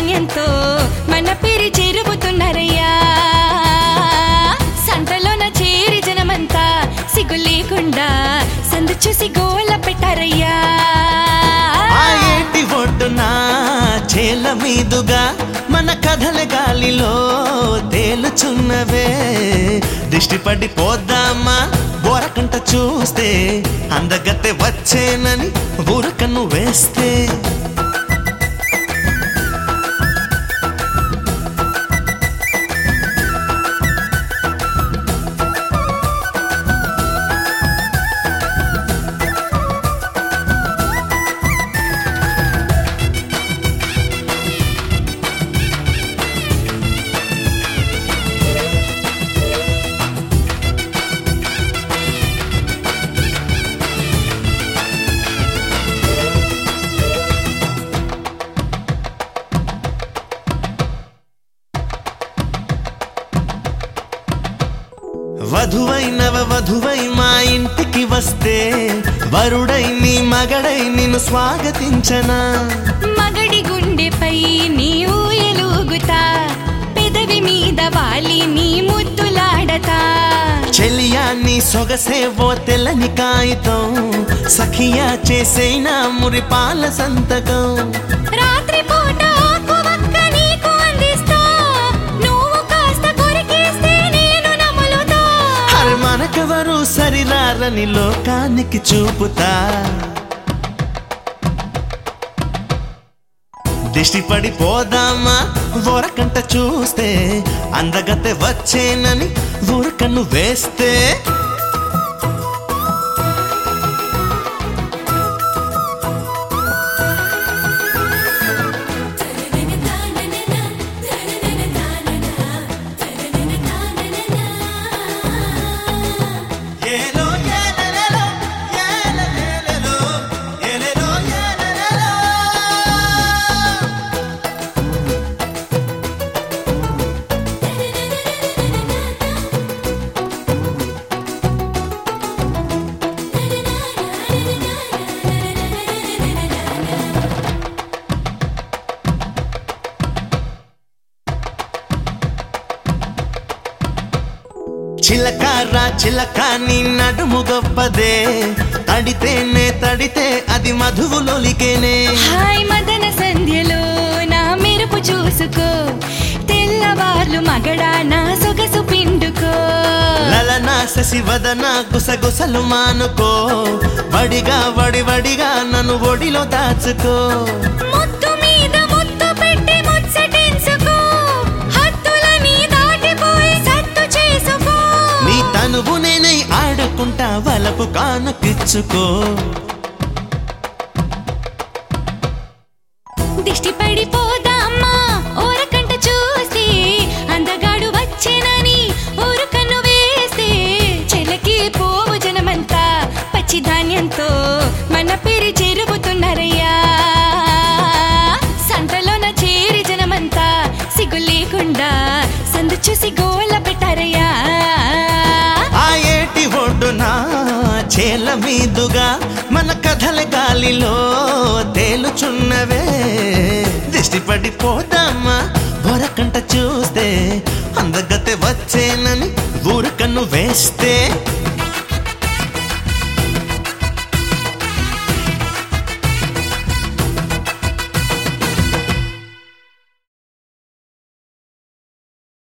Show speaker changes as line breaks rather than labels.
ధాన్యంతో మన పేరు చెరుపుతున్నారయ్యా సంతలోన చేరి జనమంతా సిగ్గు లేకుండా సందు చూసి గోల పెట్టారయ్యా
ఆ ఏటి ఒడ్డున చేల మీదుగా మన కథల గాలిలో తేలుచున్నవే దిష్టి పడిపోద్దామా బోరకంట చూస్తే అందగత్తె వచ్చేనని ఊరకన్ను వేస్తే వధువై నవ వధువై మా ఇంటికి వస్తే వరుడై నీ మగడై నిన్ను స్వాగతించనా
మగడి గుండెపై నీ ఊయలుగుతా పెదవి మీద వాలి నీ ముద్దులాడతా
చెలియా నీ సొగసే ఓ తెల్లని కాగితం సఖియా చేసేనా మురిపాల సంతకం
రాత్రి పూట ఆకువక్క నీకు అందిస్తా నువ్వు కాస్త కొరికేస్తే నేను నములుతా
హర్ మనకెవరు సరిరారని లోకానికి చూపుతా దిష్టి పడిపోదామా ఊరకంట చూస్తే అందగతే వచ్చేనని ఊరకన్ను వేస్తే ఏలో ఏలెలెలో, ఏలెలెలెలో, ఏలెలో ఏలెలెలో. చిలకారా చిలక నీ నడుము గొప్పదే తడితేనే తడితే అది మధువులొలికేనే
హాయ్ మదన సంధ్యలో నా మెరుపు చూసుకో తెల్లవార్లు మగడా నా సొగసు పిండుకో
లలనా శశివదన గుసగుసలు మానుకో వడిగా వడి వడిగా నన్ను ఒడిలో దాచుకో
ముద్దు మీద ముద్దు పెట్టి ముచ్చటించుకో హద్దులని దాటిపోయి సత్తు చేసుకో
నీ తనువు నేనై ఆడుకుంటా వలపు కానుకిచ్చుకో
దిష్టి పడిపోదామ్మా ఊరకంట చూస్తే అందగాడు వచ్చేనని ఊరకన్ను వేస్తే చెలకి పోవు జనమంతా పచ్చి ధాన్యంతో మన పేరు చెరుపుతున్నారయ్యా సంతలోన చేరి జనమంతా సిగ్గు లేకుండా సందు చూసి గోల పెట్టారయ్యా
ఆ ఏటి ఒడ్డున చేల మీదుగా మన కథల గాలిలో తేలుచున్నవే దిష్టి పడిపోదామా బొరకంట చూస్తే అందగతే వచ్చేనని ఊరకన్ను వేస్తే